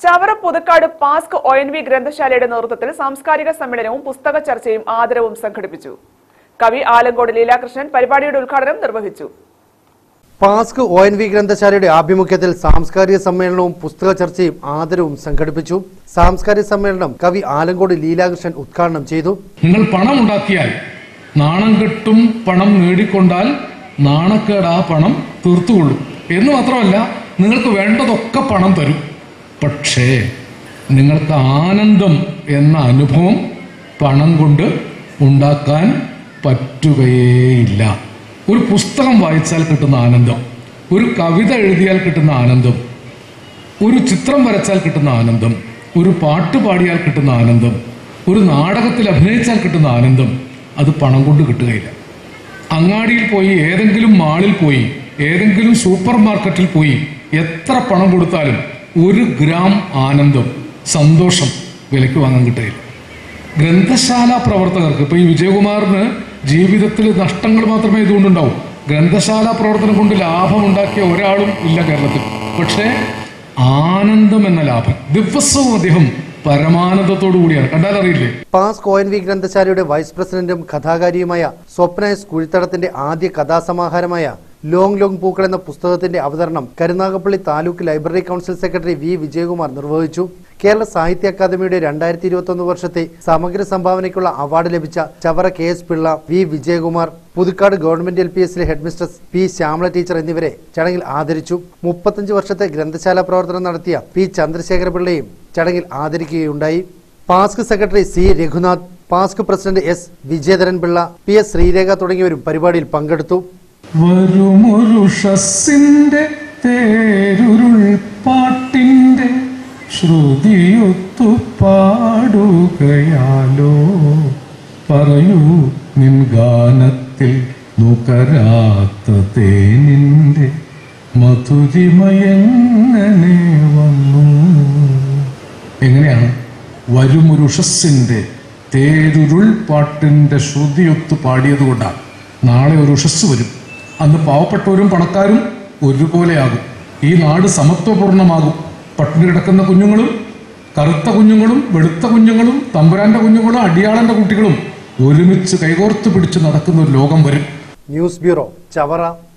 ചവറ പുതുക്കാട് പാസ്ക് O N V ഗ്രന്ഥശാലയുടെ നേതൃത്വത്തിൽ സാംസ്കാരിക സമ്മേളനവും പുസ്തക ചർച്ചയും ആദരവും സംഘടിപ്പിച്ചു കവി ആലങ്കോട് ലീലാകൃഷ്ണൻ പരിപാടിയുടെ ഉദ്ഘാടനം നിർവഹിച്ചു പാസ്ക് ഒ എൻ വി ഗ്രന്ഥശാലയുടെ ആഭിമുഖ്യത്തിൽ സാംസ്കാരിക സമ്മേളനവും പുസ്തക ചർച്ചയും ആദരവും സംഘടിപ്പിച്ചു സാംസ്കാരിക സമ്മേളനം കവി ആലങ്കോട് ലീലാകൃഷ്ണൻ ഉദ്ഘാടനം ചെയ്തു നിങ്ങൾ പണം ഉണ്ടാക്കിയാൽ നാണം കെട്ടും പണം നേടിക്കൊണ്ടാൽ നാണക്കേട് ആ പണം തീർത്തുകൊള്ളും എന്ന് മാത്രമല്ല നിങ്ങൾക്ക് വേണ്ടതൊക്കെ പണം തരും പക്ഷേ നിങ്ങൾക്ക് ആനന്ദം എന്ന അനുഭവം പണം കൊണ്ട് ഉണ്ടാക്കാൻ പറ്റുകയേയില്ല ഒരു പുസ്തകം വായിച്ചാൽ കിട്ടുന്ന ആനന്ദം ഒരു കവിത എഴുതിയാൽ കിട്ടുന്ന ആനന്ദം ഒരു ചിത്രം വരച്ചാൽ കിട്ടുന്ന ആനന്ദം ഒരു പാട്ട് പാടിയാൽ കിട്ടുന്ന ആനന്ദം ഒരു നാടകത്തിൽ അഭിനയിച്ചാൽ കിട്ടുന്ന ആനന്ദം അത് പണം കൊണ്ട് കിട്ടുകയില്ല അങ്ങാടിയിൽ പോയി ഏതെങ്കിലും മാളിൽ പോയി ഏതെങ്കിലും സൂപ്പർ മാർക്കറ്റിൽ പോയി എത്ര പണം കൊടുത്താലും ഒരു ഗ്രാം ആനന്ദം സന്തോഷം വിലയ്ക്ക് വാങ്ങാൻ കിട്ടുകയില്ല ഗ്രന്ഥശാല പ്രവർത്തകർക്ക് ഇപ്പൊ ഈ വിജയകുമാറിന് ജീവിതത്തിൽ നഷ്ടങ്ങൾ മാത്രമേ ഇതുകൊണ്ടുണ്ടാവും ഗ്രന്ഥശാല പ്രവർത്തനം കൊണ്ട് ലാഭം ഉണ്ടാക്കിയ ഒരാളും ഇല്ല കേരളത്തിൽ പക്ഷേ ആനന്ദം എന്ന ലാഭം ദിവസവും അദ്ദേഹം പരമാനന്ദത്തോടു കൂടിയാണ് കണ്ടാൽ അറിയില്ലേ പാസ്ക് ഒ എൻ വി ഗ്രന്ഥശാലയുടെ വൈസ് പ്രസിഡന്റും കഥാകാരിയുമായ സ്വപ്ന എസ് കുഴിത്തടത്തിന്റെ ആദ്യ കഥാസമാഹാരമായ ലോങ് ലോങ് പൂക്കൾ എന്ന പുസ്തകത്തിന്റെ അവതരണം Karunagappally taluk library council secretary V Vijayakumar നിർവഹിച്ചു കേരള സാഹിത്യ അക്കാദമിയുടെ രണ്ടായിരത്തി ഇരുപത്തൊന്ന് വർഷത്തെ സമഗ്ര സംഭാവനയ്ക്കുള്ള അവാർഡ് ലഭിച്ച Chavara K S Pillai V Vijayakumar Puthukkad government L P എസിലെ ഹെഡ്മിസ്ട്രസ് പി ശ്യാമള ടീച്ചർ എന്നിവരെ ചടങ്ങിൽ ആദരിച്ചു മുപ്പത്തഞ്ച് വർഷത്തെ ഗ്രന്ഥശാല പ്രവർത്തനം നടത്തിയ പി ചന്ദ്രശേഖര പിള്ളയും ചടങ്ങിൽ ആദരിക്കുകയുണ്ടായി പാസ്ക് സെക്രട്ടറി സി രഘുനാഥ് പാസ്ക് president S Vijayadharan Pillai P S Sreerekha തുടങ്ങിയവരും പരിപാടിയിൽ പങ്കെടുത്തു വരുമൊരു ഷസ്സിന്റെ തേരുരുൾ പാട്ടിന്റെ ശ്രുതിയൊത്തു പാടുകയാലോ പറയൂ നിൻ ഗാനത്തിൽ നുകരാത്ത തേനിന്റെ മധുരിമയെങ്ങനെ വന്നു എങ്ങനെയാണ് വരുമൊരു ഉഷസ്സിന്റെ തേരുരുൾ പാട്ടിന്റെ ശ്രുതിയൊത്ത് പാടിയതുകൊണ്ടാണ് നാളെ ഒരു ഉഷസ് വരും അന്ന് പാവപ്പെട്ടവരും പണക്കാരും ഒരുപോലെയാകും ഈ നാട് സമത്വപൂർണമാകും പട്ടിണി കിടക്കുന്ന കുഞ്ഞുങ്ങളും കറുത്ത കുഞ്ഞുങ്ങളും വെളുത്ത കുഞ്ഞുങ്ങളും തമ്പുരാന്റെ കുഞ്ഞുങ്ങളും അടിയാളന്റെ കുട്ടികളും ഒരുമിച്ച് കൈകോർത്ത് പിടിച്ച് നടക്കുന്ന ഒരു ലോകം വരും ന്യൂസ് ബ്യൂറോ ചവറ